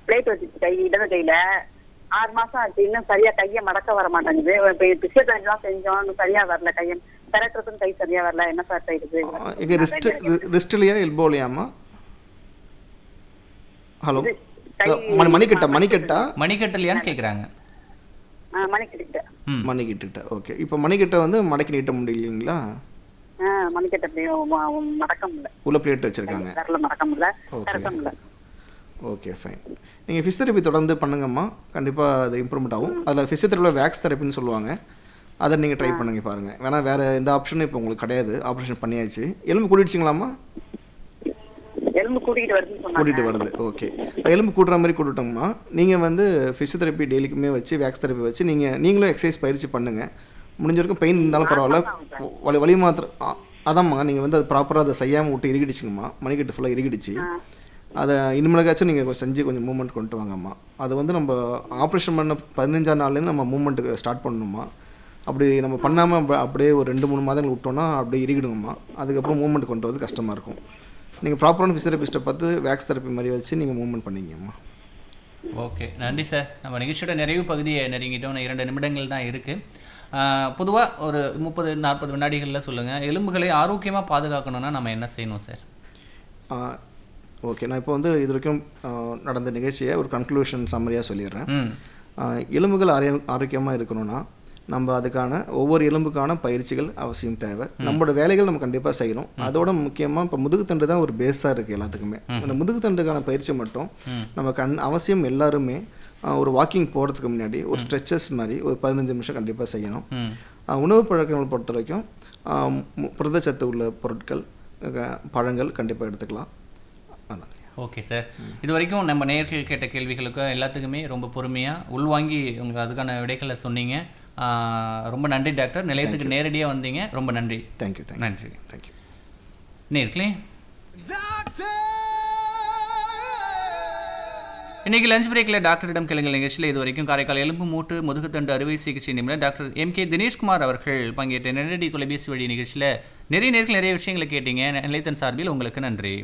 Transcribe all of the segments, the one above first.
Plate வச்சுட்டு கை இடது கையில ஆறு மாசம் ஆச்சு இன்னும் சரியா கையை மடக்க வர மாட்டேங்குது இப்ப பிசியோதெரபி எல்லாம் செஞ்சோம் இன்னும் சரியா வரல கையை திரட்டுறதும் கை சரியா வரல என்ன சார் செய்யுது இங்கே ரிஸ்ட் ரிஸ்ட்லையா எல்போலையாம்மா ஹலோ இது கை மணி மணிக்கட்டா மணிக்கட்டா மணிக்கட்டலையான்னு கேக்குறாங்க ஆ, மணிக்கிட்ட ம் மணிக்கிட்ட ஓகே இப்போ மணிக்கிட்ட வந்து மடக்கி நீட்ட முடியலைங்களா ஆ, மணிக்கிட்ட அப்படியே ம- ம- மடக்க முடியல உள்ள பிளேட் வச்சுருக்காங்க விரல மடக்க முடியல Okay. திறக்க முடியல ஓகே ஃபைன் நீங்கள் ஃபிசியோதெரப்பி தொடர்ந்து பண்ணுங்கம்மா கண்டிப்பாக அது இம்ப்ரூவ்மெண்ட் ஆகும் அதில் ஃபிசியோதெரப்பியில் வேக்ஸ் தெரப்பின்னு சொல்லுவாங்க அதை நீங்கள் ட்ரை பண்ணுங்க பாருங்கள் வேணா வேறு எந்த ஆப்ஷனும் இப்போ உங்களுக்கு கிடையாது ஆப்ரேஷன் பண்ணியாச்சு எலும்பு கூட்டிடுச்சிங்களாம்மா எலும்பு கூட்டிகிட்டு வருதுன்னு சொன்னாங்க கூட்டிகிட்டு வருது ஓகே எலும்பு கூட்டுற மாதிரி கூட்டிட்டோம்னா நீங்கள் வந்து ஃபிசியோதெரப்பி டெய்லிக்குமே வச்சு வேக்ஸ் தெரப்பி வச்சு நீங்கள் நீங்களும் எக்ஸசைஸ் பயிற்சி பண்ணுங்கள் முடிஞ்ச வரைக்கும் பெயின் இருந்தாலும் பரவாயில்ல வலி வலி மாத்திர அ- அதாம்மா நீங்கள் வந்து அது ப்ராப்பராக அதை செய்யாமல் விட்டு இறுகிடுச்சுங்கம்மா மணிக்கட்டு ஃபுல்லாக இறுகிடுச்சு அதை இனிமேலாச்சும் நீங்கள் கொஞ்சம் செஞ்சு கொஞ்சம் மூவ்மெண்ட் கொண்டு வாங்கம்மா அது வந்து நம்ம ஆப்ரேஷன் பண்ண பதினஞ்சாம் நாள்லேருந்து நம்ம மூவ்மெண்ட்டுக்கு ஸ்டார்ட் பண்ணணுமா அப்படி நம்ம பண்ணாமல் அப்படியே ஒரு ரெண்டு மூணு மாதங்கள் விட்டோம்னா அப்படியே இறுகிடுங்கம்மா அதுக்கப்புறம் மூவ்மெண்ட் கொண்டு வரது கஷ்டமாக இருக்கும் நீங்கள் ப்ராப்பரான ஃபிசியோதெரபிஸ்ட்டை பார்த்து வேக்ஸ் தெரப்பி மாதிரி வச்சு நீங்கள் மூவ்மெண்ட் பண்ணிங்கம்மா ஓகே நன்றி சார் நம்ம நிகழ்ச்சியோட நிறைவு பகுதியை நெருங்கிட்டோம் இன்னும் இரண்டு நிமிடங்கள் தான் இருக்குது பொதுவாக ஒரு முப்பது நாற்பது வினாடிகளில் சொல்லுங்கள் எலும்புகளை ஆரோக்கியமாக பாதுகாக்கணும்னா நம்ம என்ன செய்யணும் சார் ஓகே நான் இப்போ வந்து இது வரைக்கும் ஆ, நடந்த நிகழ்ச்சியை ஒரு கன்க்ளூஷன் சம்மரியாக சொல்லிடுறேன் ம் ஆ, எலும்புகள் ஆரோக்கிய ஆரோக்கியமாக இருக்கணும்னா நம்ம அதுக்கான ஒவ்வொரு எலும்புக்கான பயிற்சிகள் அவசியம் தேவை நம்மளோட வேலைகள் நம்ம கண்டிப்பாக செய்யணும் அதோட முக்கியமாக இப்போ முதுகுத்தண்டு தான் ஒரு பேஸாக இருக்குது எல்லாத்துக்குமே அந்த முதுகுத்தண்டுக்கான பயிற்சி மட்டும் நம்ம கண் அவசியம் எல்லாருமே ஆ, ஒரு வாக்கிங் போகிறதுக்கு முன்னாடி ஒரு ஸ்ட்ரெச்சஸ் மாதிரி ஒரு பதினஞ்சு நிமிஷம் கண்டிப்பாக செய்யணும் ம் ஆ, உணவு பழக்கங்களை பொறுத்த வரைக்கும் ஆ, மு- புரதச்சத்து உள்ள பொருட்கள் அஹ், பழங்கள் கண்டிப்பாக எடுத்துக்கலாம் அதான் ஓகே சார் இது வரைக்கும் நம்ம நேயர்கள் கேட்ட கேள்விகளுக்கு எல்லாத்துக்குமே ரொம்ப பொறுமையாக உள்வாங்கி உங்களுக்கு அதுக்கான விடைகளை சொன்னீங்க ஆஹ் ரொம்ப நன்றி டாக்டர் நிலையத்துக்கு நேரடியாக வந்தீங்க ரொம்ப நன்றி தேங்க்யூ தேங்க்யூ நன்றி தேங்க்யூ நேர்களே இன்னைக்கு லஞ்ச் பிரேக்கில் டாக்டரிடம் கேளுங்கள் நிகழ்ச்சியில் இது வரைக்கும் காரைக்கால் எலும்பு மூட்டு முதுகுத்தண்டு அறுவை சிகிச்சை நிபுணர் டாக்டர் எம் கே தினேஷ்குமார் அவர்கள் பங்கேற்ற நேரடி தொலைபேசி வழி நிகழ்ச்சியில் நிறைய நேர்கள் நிறைய விஷயங்களை கேட்டீங்க நிலையத்தின் சார்பில் உங்களுக்கு நன்றி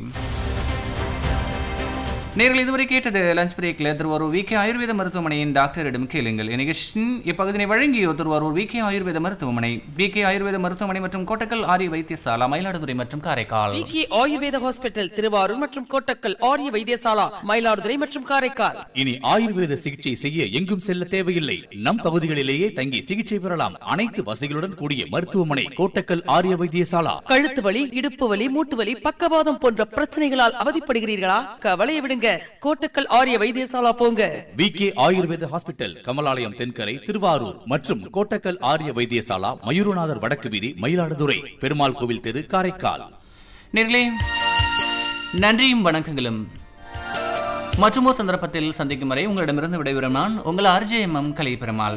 நேர்கள் இதுவரை கேட்டது லஞ்ச் பிரேக்கில் திருவாரூர் வி கே ஆயுர்வேத மருத்துவமனையின் டாக்டரிடம் கேளுங்கள் இந்நிகழ்ச்சியின் இப்பகுதியை வழங்கிய திருவாரூர் வி கே ஆயுர்வேத மருத்துவமனை வி கே ஆயுர்வேத மருத்துவமனை மற்றும் கோட்டக்கல் ஆரிய வைத்தியசாலா மயிலாடுதுறை மற்றும் காரைக்கால் விக்கி ஆயுர்வேத ஹாஸ்பிட்டல் திருவாரூர் மற்றும் கோட்டக்கல் ஆரிய வைத்தியசாலா மயிலாடுதுறை மற்றும் காரைக்கால் இனி ஆயுர்வேத சிகிச்சை செய்ய எங்கும் செல்ல தேவையில்லை நம் பகுதிகளிலேயே தங்கி சிகிச்சை பெறலாம் அனைத்து வசதிகளுடன் கூடிய மருத்துவமனை கோட்டக்கல் ஆரிய வைத்தியசாலா கழுத்து வலி இடுப்பு வலி மூட்டு வலி பக்கவாதம் போன்ற பிரச்சனைகளால் அவதிப்படுகிறீர்களா கவலையை விடுங்க கோட்டக்கல் ஆரிய வைத்தியசாலா போங்க V K Ayurveda hospital Kamalalayam தென்கரை திருவாரூர் மற்றும் கோட்டக்கல் ஆரிய வைத்தியசாலா மயூரநாதர் வடக்கு வீதி மயிலாடுதுறை பெருமாள் கோவில் தெரு காரைக்கால் நேர்களே நன்றியும் வணக்கங்களும் மற்றுமோ சந்தர்ப்பத்தில் சந்திக்கும் வரை உங்களிடமிருந்து விடைபெறும் நான் உங்கள் ஆர்ஜேஎம்எம் கலை பெருமாள்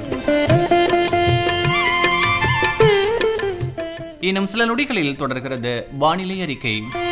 இன்னும் சில நொடிகளில் தொடர்கிறது வானிலை அறிக்கை